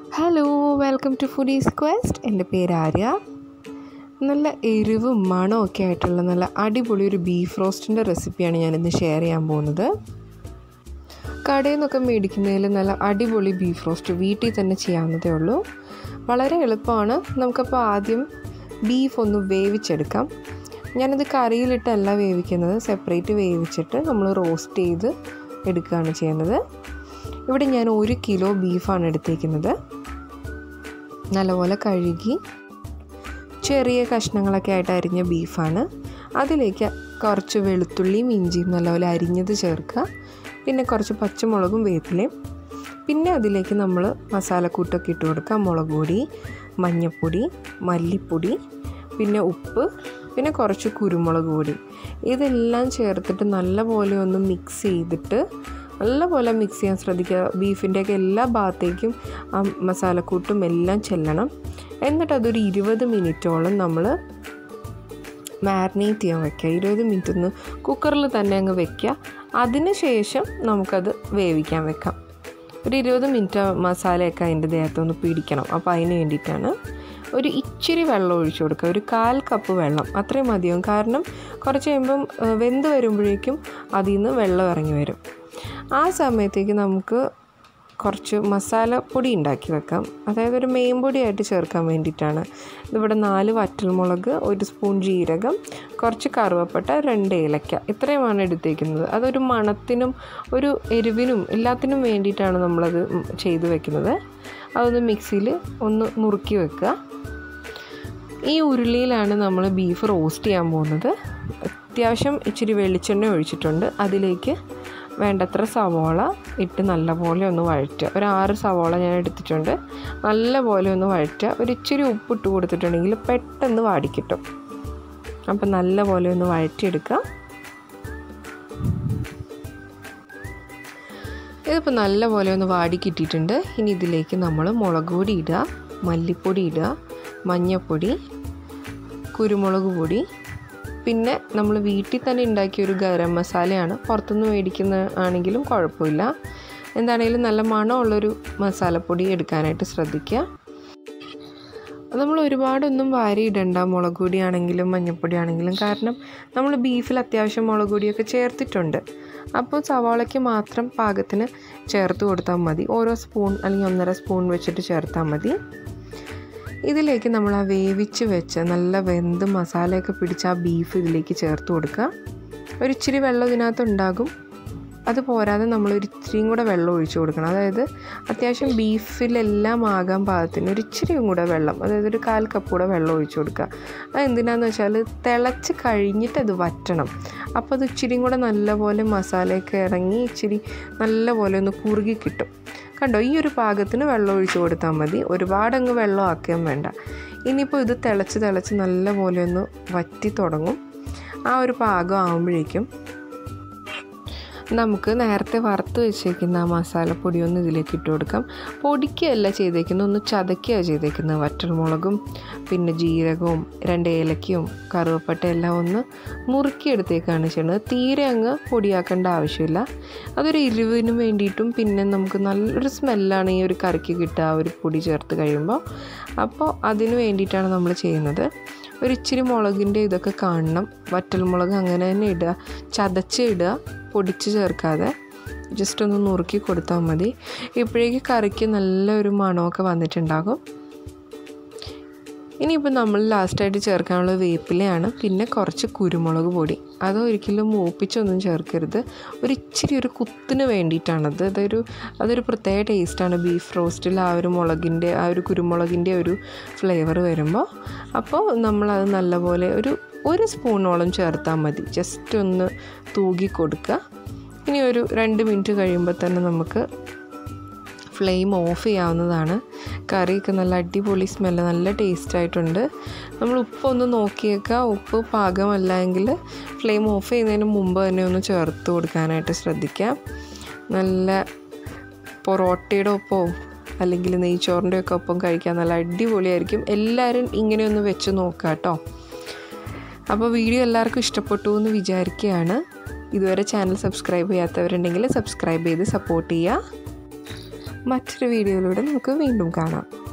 hello welcome to foodies quest എൻ്റെ പേര് ആര്യ നല്ല എരിവും മണവും ഒക്കെ ആയിട്ടുള്ള നല്ല അടിപൊളി ഒരു ബീഫ് റോസ്റ്റിൻ്റെ റെസിപ്പിയാണ് ഞാനിന്ന് ഷെയർ ചെയ്യാൻ പോകുന്നത് കടയിൽ നിന്നൊക്കെ മേടിക്കുന്നതിൽ നല്ല അടിപൊളി ബീഫ് റോസ്റ്റ് വീട്ടിൽ തന്നെ ചെയ്യാവുന്നതേ ഉള്ളൂ വളരെ എളുപ്പമാണ് നമുക്കപ്പോൾ ആദ്യം ബീഫ് ഒന്ന് വേവിച്ചെടുക്കാം ഞാനത് കറിയിലിട്ടല്ല വേവിക്കുന്നത് സെപ്പറേറ്റ് വേവിച്ചിട്ട് നമ്മൾ റോസ്റ്റ് ചെയ്ത് എടുക്കുകയാണ് ചെയ്യുന്നത് ഇവിടെ ഞാൻ ഒരു കിലോ ബീഫാണ് എടുത്തേക്കുന്നത് നല്ലപോലെ കഴുകി ചെറിയ കഷ്ണങ്ങളൊക്കെ ആയിട്ട് അരിഞ്ഞ ബീഫാണ് അതിലേക്ക് കുറച്ച് വെളുത്തുള്ളിയും ഇഞ്ചിയും നല്ലപോലെ അരിഞ്ഞത് ചേർക്കുക പിന്നെ കുറച്ച് പച്ചമുളകും വേപ്പിലയും പിന്നെ അതിലേക്ക് നമ്മൾ മസാലക്കൂട്ടൊക്കെ ഇട്ട് കൊടുക്കുക മുളക് പൊടി മഞ്ഞൾപ്പൊടി മല്ലിപ്പൊടി പിന്നെ ഉപ്പ് പിന്നെ കുറച്ച് കുരുമുളക് പൊടി ഇതെല്ലാം ചേർത്തിട്ട് നല്ലപോലെ ഒന്ന് മിക്സ് ചെയ്തിട്ട് നല്ലപോലെ മിക്സ് ചെയ്യാൻ ശ്രദ്ധിക്കുക ബീഫിൻ്റെയൊക്കെ എല്ലാ ഭാഗത്തേക്കും ആ മസാലക്കൂട്ടും എല്ലാം ചെല്ലണം എന്നിട്ട് അതൊരു ഇരുപത് മിനിറ്റോളം നമ്മൾ മാരിനേറ്റ് ചെയ്യാൻ വെക്കുക ഇരുപത് മിനിറ്റ് ഒന്ന് കുക്കറിൽ തന്നെ അങ്ങ് വെക്കുക അതിന് ശേഷം നമുക്കത് വേവിക്കാൻ വെക്കാം ഒരു ഇരുപത് മിനിറ്റ് മസാലയൊക്കെ അതിൻ്റെ ദേഹത്തൊന്ന് പിടിക്കണം അപ്പോൾ അതിന് വേണ്ടിയിട്ടാണ് ഒരു ഇച്ചിരി വെള്ളം ഒഴിച്ചു കൊടുക്കുക ഒരു കാൽ കപ്പ് വെള്ളം അത്രയും മതിയാവും കാരണം കുറച്ച് കഴിയുമ്പം വെന്ത് വരുമ്പോഴേക്കും അതിൽ നിന്ന് വെള്ളം ഇറങ്ങി വരും ആ സമയത്തേക്ക് നമുക്ക് കുറച്ച് മസാലപ്പൊടി ഉണ്ടാക്കി വെക്കാം അതായത് ഒരു മെയിൻ പൊടിയായിട്ട് ചേർക്കാൻ വേണ്ടിയിട്ടാണ് ഇതിവിടെ നാല് വറ്റൽമുളക് ഒരു സ്പൂൺ ജീരകം കുറച്ച് കറുവപ്പട്ട രണ്ട് ഏലക്ക ഇത്രയുമാണ് എടുത്തേക്കുന്നത് അതൊരു മണത്തിനും ഒരു എരിവിനും എല്ലാത്തിനും വേണ്ടിയിട്ടാണ് നമ്മളത് ചെയ്ത് വെക്കുന്നത് അതൊന്ന് മിക്സിയിൽ ഒന്ന് നുറുക്കി വെക്കുക ഈ ഉരുളിയിലാണ് നമ്മൾ ബീഫ് റോസ്റ്റ് ചെയ്യാൻ പോകുന്നത് അത്യാവശ്യം ഇച്ചിരി വെളിച്ചെണ്ണ ഒഴിച്ചിട്ടുണ്ട് അതിലേക്ക് വേണ്ടത്ര സവോള ഇട്ട് നല്ലപോലെ ഒന്ന് വഴറ്റുക ഒരു ആറ് സവോള ഞാൻ എടുത്തിട്ടുണ്ട് നല്ലപോലെ ഒന്ന് വഴറ്റുക ഒരു ഇച്ചിരി ഉപ്പിട്ട് കൊടുത്തിട്ടുണ്ടെങ്കിൽ പെട്ടെന്ന് വാടിക്കിട്ടും അപ്പം നല്ലപോലെ ഒന്ന് വഴറ്റിയെടുക്കുക ഇതിപ്പോൾ നല്ലപോലെ ഒന്ന് വാടി കിട്ടിയിട്ടുണ്ട് ഇനി ഇതിലേക്ക് നമ്മൾ മുളക് പൊടി ഇടുക മല്ലിപ്പൊടി ഇടുക മഞ്ഞൾപ്പൊടി കുരുമുളക് പൊടി പിന്നെ നമ്മൾ വീട്ടിൽ തന്നെ ഉണ്ടാക്കിയ ഒരു ഗരം മസാലയാണ് പുറത്തുനിന്ന് മേടിക്കുന്ന ആണെങ്കിലും കുഴപ്പമില്ല എന്താണെങ്കിലും നല്ല മണമുള്ളൊരു മസാലപ്പൊടി എടുക്കാനായിട്ട് ശ്രദ്ധിക്കുക നമ്മൾ ഒരുപാടൊന്നും വാരി ഇടണ്ട മുളക് പൊടി ആണെങ്കിലും മഞ്ഞൾപ്പൊടി ആണെങ്കിലും കാരണം നമ്മൾ ബീഫിൽ അത്യാവശ്യം മുളക് പൊടിയൊക്കെ ചേർത്തിട്ടുണ്ട് അപ്പോൾ സവാളയ്ക്ക് മാത്രം പാകത്തിന് ചേർത്ത് കൊടുത്താൽ മതി ഓരോ സ്പൂൺ അല്ലെങ്കിൽ ഒന്നര സ്പൂൺ വെച്ചിട്ട് ചേർത്താൽ മതി ഇതിലേക്ക് നമ്മൾ ആ വേവിച്ച് വെച്ച് നല്ല വെന്ത് മസാലയൊക്കെ പിടിച്ച് ആ ബീഫ് ഇതിലേക്ക് ചേർത്ത് കൊടുക്കുക ഒരു ഇച്ചിരി വെള്ളം ഇതിനകത്ത് ഉണ്ടാകും അത് പോരാതെ നമ്മൾ ഒരു ഇച്ചിരിയും കൂടെ വെള്ളം ഒഴിച്ചു കൊടുക്കണം അതായത് അത്യാവശ്യം ബീഫിലെല്ലാം ആകാൻ പാകത്തിന് ഒരു ഇച്ചിരിയും കൂടെ വെള്ളം അതായത് ഒരു കാൽ കപ്പ് കൂടെ വെള്ളം ഒഴിച്ചു കൊടുക്കുക അത് എന്തിനാന്ന് വെച്ചാൽ തിളച്ച് കഴിഞ്ഞിട്ട് അത് വറ്റണം അപ്പോൾ അത് ഇച്ചിരിയും കൂടെ നല്ലപോലെ മസാലയൊക്കെ ഇറങ്ങി ഇച്ചിരി നല്ലപോലെ ഒന്ന് കുറുകി കിട്ടും കണ്ടോ ഈ ഒരു പാകത്തിന് വെള്ളം ഒഴിച്ചു കൊടുത്താൽ മതി ഒരുപാടങ്ങ് വെള്ളം ആക്കുകയും വേണ്ട ഇനിയിപ്പോൾ ഇത് തിളച്ച് തിളച്ച് നല്ലപോലെ ഒന്ന് വറ്റി തുടങ്ങും ആ ഒരു പാകം ആകുമ്പോഴേക്കും നമുക്ക് നേരത്തെ വറുത്ത് വെച്ചേക്കുന്ന ആ മസാലപ്പൊടി ഒന്ന് ഇതിലേക്ക് ഇട്ട് കൊടുക്കാം പൊടിക്കുകയല്ല ചെയ്തേക്കുന്നത് ഒന്ന് ചതക്കുകയാണ് ചെയ്തേക്കുന്നത് വറ്റൽമുളകും പിന്നെ ജീരകവും രണ്ട് ഏലക്കയും കറുവപ്പട്ട എല്ലാം ഒന്ന് നുറുക്കിയെടുത്തേക്കാണ് ചെയ്യുന്നത് തീരെ അങ്ങ് പൊടിയാക്കേണ്ട ആവശ്യമില്ല അതൊരു എരിവിന് വേണ്ടിയിട്ടും പിന്നെ നമുക്ക് നല്ലൊരു സ്മെല്ലാണ് ഈ ഒരു കറിക്ക് കിട്ടുക ആ ഒരു പൊടി ചേർത്ത് കഴിയുമ്പോൾ അപ്പോൾ അതിന് വേണ്ടിയിട്ടാണ് നമ്മൾ ചെയ്യുന്നത് ഒരു ഇച്ചിരി മുളകിൻ്റെ ഇതൊക്കെ കാണണം വറ്റൽമുളക് അങ്ങനെ തന്നെ ഇടുക ചതച്ച് ഇടുക പൊടിച്ച് ചേർക്കാതെ ജസ്റ്റ് ഒന്ന് നുറുക്കി കൊടുത്താൽ മതി ഇപ്പോഴേക്ക് കറിക്ക് നല്ലൊരു മണമൊക്കെ വന്നിട്ടുണ്ടാകും ഇനിയിപ്പോൾ നമ്മൾ ലാസ്റ്റായിട്ട് ചേർക്കാനുള്ള വേപ്പിലയാണ് പിന്നെ കുറച്ച് കുരുമുളക് പൊടി അത് ഒരിക്കലും മൂപ്പിച്ചൊന്നും ചേർക്കരുത് ഒരു ഇച്ചിരി ഒരു കുത്തിന് വേണ്ടിയിട്ടാണത് അതൊരു അതൊരു പ്രത്യേക ടേസ്റ്റാണ് ബീഫ് റോസ്റ്റിൽ ആ ഒരു മുളകിൻ്റെ ആ ഒരു കുരുമുളകിൻ്റെ ഒരു ഫ്ലേവർ വരുമ്പോൾ അപ്പോൾ നമ്മളത് നല്ലപോലെ ഒരു ഒരു സ്പൂണോളം ചേർത്താൽ മതി ജസ്റ്റ് ഒന്ന് തൂകി കൊടുക്കുക ഇനി ഒരു രണ്ട് മിനിറ്റ് കഴിയുമ്പോൾ തന്നെ നമുക്ക് ഫ്ലെയിം ഓഫ് ചെയ്യാവുന്നതാണ് കറിയൊക്കെ നല്ല അടിപൊളി സ്മെല്ല് നല്ല ടേസ്റ്റ് ആയിട്ടുണ്ട് നമ്മൾ ഉപ്പൊന്ന് നോക്കിയേക്കുക ഉപ്പ് പാകമല്ല എങ്കിൽ ഫ്ലെയിം ഓഫ് ചെയ്യുന്നതിന് മുമ്പ് തന്നെ ഒന്ന് ചേർത്ത് കൊടുക്കാനായിട്ട് ശ്രദ്ധിക്കാം നല്ല പൊറോട്ടയുടെ ഒപ്പവും അല്ലെങ്കിൽ നെയ്ച്ചോറിൻ്റെ ഒക്കെ ഒപ്പം കഴിക്കാൻ നല്ല അടിപൊളിയായിരിക്കും എല്ലാവരും ഇങ്ങനെയൊന്ന് വെച്ച് നോക്കുക കേട്ടോ അപ്പോൾ വീഡിയോ എല്ലാവർക്കും ഇഷ്ടപ്പെട്ടു എന്ന് വിചാരിക്കുകയാണ് ഇതുവരെ ചാനൽ സബ്സ്ക്രൈബ് ചെയ്യാത്തവരുണ്ടെങ്കിൽ സബ്സ്ക്രൈബ് ചെയ്ത് സപ്പോർട്ട് ചെയ്യുക മറ്റൊരു വീഡിയോയിലൂടെ നമുക്ക് വീണ്ടും കാണാം